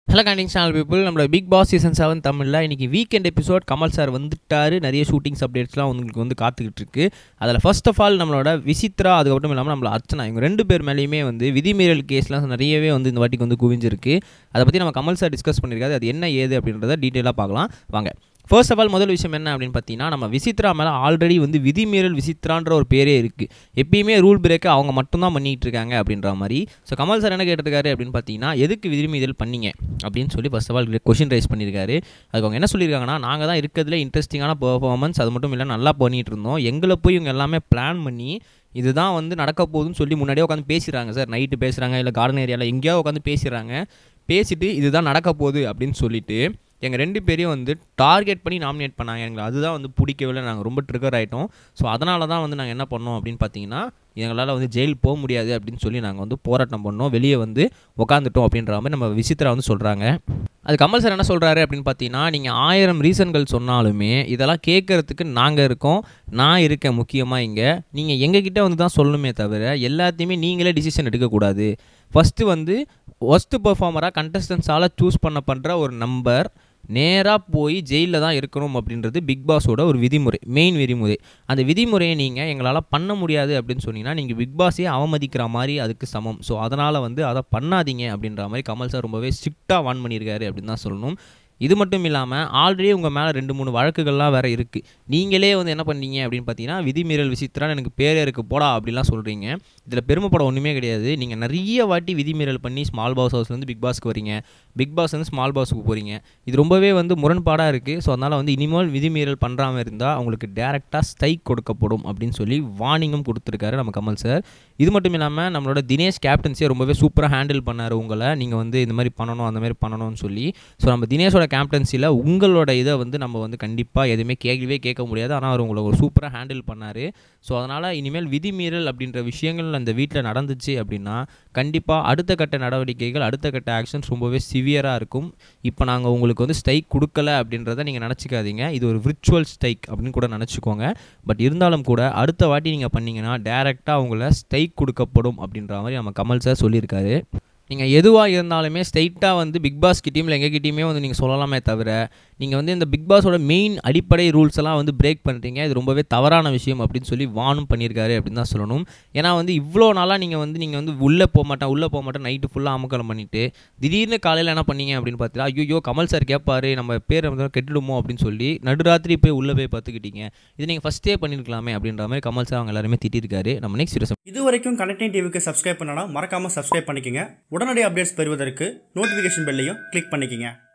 hello கண்டிங் channel people நம்மளோட Bigg Boss season seven தமிழில் இன்றைக்கி வீக்கெண்ட் எபிசோட் கமல் சார் வந்துட்டாரு நிறைய ஷூட்டிங்ஸ் அப்டேட்ஸ்லாம் உங்களுக்கு வந்து காத்துக்கிட்டு இருக்கு அதில் ஃபர்ஸ்ட் ஆஃப் ஆல் நம்மளோட விசித்ரா அது மட்டும் இல்லாமல் நம்மள அர்ச்சனா இவங்க ரெண்டு பேர் மேலேயுமே வந்து விதிமீறல் கேஸ்லாம் நிறையவே வந்து இந்த வாட்டிக்கு வந்து குவிஞ்சிருக்கு அதை பற்றி நம்ம கமல் சார் டிஸ்கஸ் பண்ணியிருக்காரு அது என்ன ஏது அப்படின்றத டீட்டெயிலாக பார்க்கலாம் வாங்க ஃபர்ஸ்ட் ஆஃப் ஆல் முதல் விஷயம் என்ன அப்படின்னு பார்த்தீங்கன்னா நம்ம விசித்ரா மேலே ஆல்ரெடி வந்து விதிமீறல் விசித்ரான்ற ஒரு பேரே இருக்குது எப்பயுமே ரூல் பிரேக்கை அவங்க மட்டும்தான் பண்ணிகிட்டு இருக்காங்க அப்படின்ற மாதிரி ஸோ கமல் சார் என்ன கேட்டிருக்காரு அப்படின்னு பார்த்தீங்கன்னா எதுக்கு விதிமீறல் பண்ணீங்க அப்படின்னு சொல்லி first of all question raise பண்ணியிருக்காரு அதுக்கு அவங்க என்ன சொல்லியிருக்காங்கன்னா நாங்கள் தான் இருக்கிறதுல இன்ட்ரெஸ்டிங்கான பெர்ஃபார்மன்ஸ் அது மட்டும் இல்லை நல்லா பண்ணிகிட்டு இருந்தோம் எங்களை போய் இவங்க எல்லாமே பிளான் பண்ணி இதுதான் வந்து நடக்க போகுதுன்னு சொல்லி முன்னாடியே உட்காந்து பேசுகிறாங்க சார் நைட்டு பேசுகிறாங்க இல்லை கார்டன் ஏரியாவில் எங்கேயோ உட்காந்து பேசுகிறாங்க பேசிட்டு இதுதான் நடக்க போகுது அப்படின்னு சொல்லிட்டு எங்கள் ரெண்டு பேரையும் வந்து டார்கெட் பண்ணி நாமினேட் பண்ணாங்க எங்களுக்கு அதுதான் வந்து பிடிக்கவில்லை நாங்கள் ரொம்ப ட்ரிகர் ஆகிட்டோம் ஸோ அதனால தான் வந்து நாங்கள் என்ன பண்ணோம் அப்படின்னு பார்த்தீங்கன்னா எங்களால் வந்து ஜெயில் போக முடியாது அப்படின்னு சொல்லி நாங்கள் வந்து போராட்டம் பண்ணோம் வெளியே வந்து உக்காந்துட்டோம் அப்படின்ற மாதிரி நம்ம விசித்ரா வந்து சொல்கிறாங்க அது கமல் சார் என்ன சொல்கிறாரு அப்படின்னு பார்த்தீங்கன்னா நீங்கள் ஆயிரம் ரீசன்கள் சொன்னாலுமே இதெல்லாம் கேட்குறதுக்கு நாங்கள் இருக்கோம் நான் இருக்கேன் முக்கியமாக இங்கே நீங்கள் எங்ககிட்ட வந்து தான் சொல்லணுமே தவிர எல்லாத்தையுமே நீங்களே டிசிஷன் எடுக்கக்கூடாது ஃபஸ்ட்டு வந்து ஒஸ்ட்டு பர்ஃபார்மராக கண்டஸ்டன்ஸால் சூஸ் பண்ண பண்ணுற ஒரு நம்பர் நேராக போய் ஜெயிலில் தான் இருக்கணும் அப்படின்றது பிக் பாஸோட ஒரு விதிமுறை மெயின் விதிமுறை அந்த விதிமுறையை நீங்கள் எங்களால் பண்ண முடியாது அப்படின்னு சொன்னீங்கன்னா நீங்கள் பிக் பாஸே அவமதிக்கிற மாதிரி அதுக்கு சமம் ஸோ அதனால் வந்து அதை பண்ணாதீங்க அப்படின்ற மாதிரி கமல் சார் ரொம்பவே ஸ்ட்ரிக்டாக வான் பண்ணியிருக்காரு அப்படின்னு தான் சொல்லணும் இது மட்டும் இல்லாமல் ஆல்ரெடி உங்கள் மேலே ரெண்டு மூணு வழக்குகள்லாம் வேறு இருக்குது நீங்களே வந்து என்ன பண்ணீங்க அப்படின்னு பார்த்தீங்கன்னா விதிமீறல் விசித்திரான்னு எனக்கு பேரே இருக்குது போடா அப்படிலாம் சொல்கிறீங்க இதில் பெருமைப்பட ஒன்றுமே கிடையாது நீங்கள் நிறைய வாட்டி விதிமீறல் பண்ணி ஸ்மால் பாஸ் ஹவுஸ்லேருந்து பிக் பாஸ்க்கு வரீங்க பிக் பாஸ் வந்து ஸ்மால் பாஸுக்கு போகிறீங்க இது ரொம்பவே வந்து முரண்பாடாக இருக்குது ஸோ அதனால் வந்து இனிமேல் விதிமீறல் பண்ணுறாமல் இருந்தால் அவங்களுக்கு டேரெக்டாக ஸ்ட்ரைக் கொடுக்கப்படும் அப்படின்னு சொல்லி வார்னிங்கும் கொடுத்துருக்காரு நம்ம கமல் சார் இது மட்டும் இல்லாமல் நம்மளோட தினேஷ் கேப்டன்சியை ரொம்பவே சூப்பராக ஹேண்டில் பண்ணார் உங்களை நீங்கள் வந்து இந்த மாதிரி பண்ணணும் அந்த மாதிரி பண்ணணும்னு சொல்லி ஸோ நம்ம தினேஷோட கேப்டன்சியில் உங்களோட இதை வந்து நம்ம வந்து கண்டிப்பாக எதுவுமே கேட்கவே கேட்க முடியாது ஆனால் அவர் உங்களை ஒரு சூப்பராக ஹேண்டில் பண்ணார் ஸோ அதனால் இனிமேல் விதிமீறல் அப்படின்ற விஷயங்கள் அந்த வீட்டில் நடந்துச்சு அப்படின்னா கண்டிப்பாக அடுத்த கட்ட நடவடிக்கைகள் அடுத்த கட்ட ஆக்ஷன்ஸ் ரொம்பவே சிவியராக இருக்கும் இப்போ நாங்கள் உங்களுக்கு வந்து ஸ்ட்ரைக் கொடுக்கல அப்படின்றத நீங்கள் நினச்சிக்காதீங்க இது ஒரு விர்ச்சுவல் ஸ்ட்ரைக் அப்படின்னு கூட நினச்சிக்கோங்க பட் இருந்தாலும் கூட அடுத்த வாட்டி நீங்கள் பண்ணீங்கன்னா டேரெக்டாக உங்களை ஸ்ட்ரைக் கொடுக்கப்படும் அப்படின்ற மாதிரி நம்ம கமல் சார் சொல்லியிருக்காரு நீங்கள் எதுவாக இருந்தாலுமே ஸ்ட்ரைட்டாக வந்து பிக் பாஸ் கிட்டேயும் இல்லை எங்கள் கிட்டேயுமே வந்து நீங்கள் சொல்லலாமே தவிர நீங்கள் வந்து இந்த பிக் பாஸோட மெயின் அடிப்படை ரூல்ஸ் எல்லாம் வந்து பிரேக் பண்ணுறீங்க இது ரொம்பவே தவறான விஷயம் அப்படின்னு சொல்லி வானும் பண்ணியிருக்காரு அப்படின்னு தான் சொல்லணும் ஏன்னா வந்து இவ்வளோ நாளாக நீங்கள் வந்து நீங்கள் வந்து உள்ளே போக மாட்டேன் உள்ளே போக மாட்டேன் நைட்டு ஃபுல்லாக அமக்கலம் பண்ணிவிட்டு திடீர்னு காலையில் என்ன பண்ணீங்க அப்படின்னு பார்த்தீங்கன்னா ஐயோ கமல் சார் கேட்பாரு நம்ம பேர் வந்து கெட்டுடுமோ அப்படின்னு சொல்லி நடுராத்திரி போய் உள்ளே போய் பார்த்துக்கிட்டீங்க இது நீங்கள் ஃபஸ்ட்டே பண்ணியிருக்கலாமே அப்படின்ற மாதிரி கமல் சார் அவங்க எல்லாருமே திட்டிருக்காரு நம்ம நெக்ஸ்ட் வீடியோ இது வரைக்கும் கனெக்டிங் டிவிக்கு சப்ஸ்கிரைப் பண்ணனா மறக்காம சப்ஸ்கிரைப் பண்ணிக்கங்க உடனடி அப்டேட்ஸ் பெறுவதற்கு நோட்டிஃபிகேஷன் பெல்லையும் கிளிக் பண்ணிக்கங்க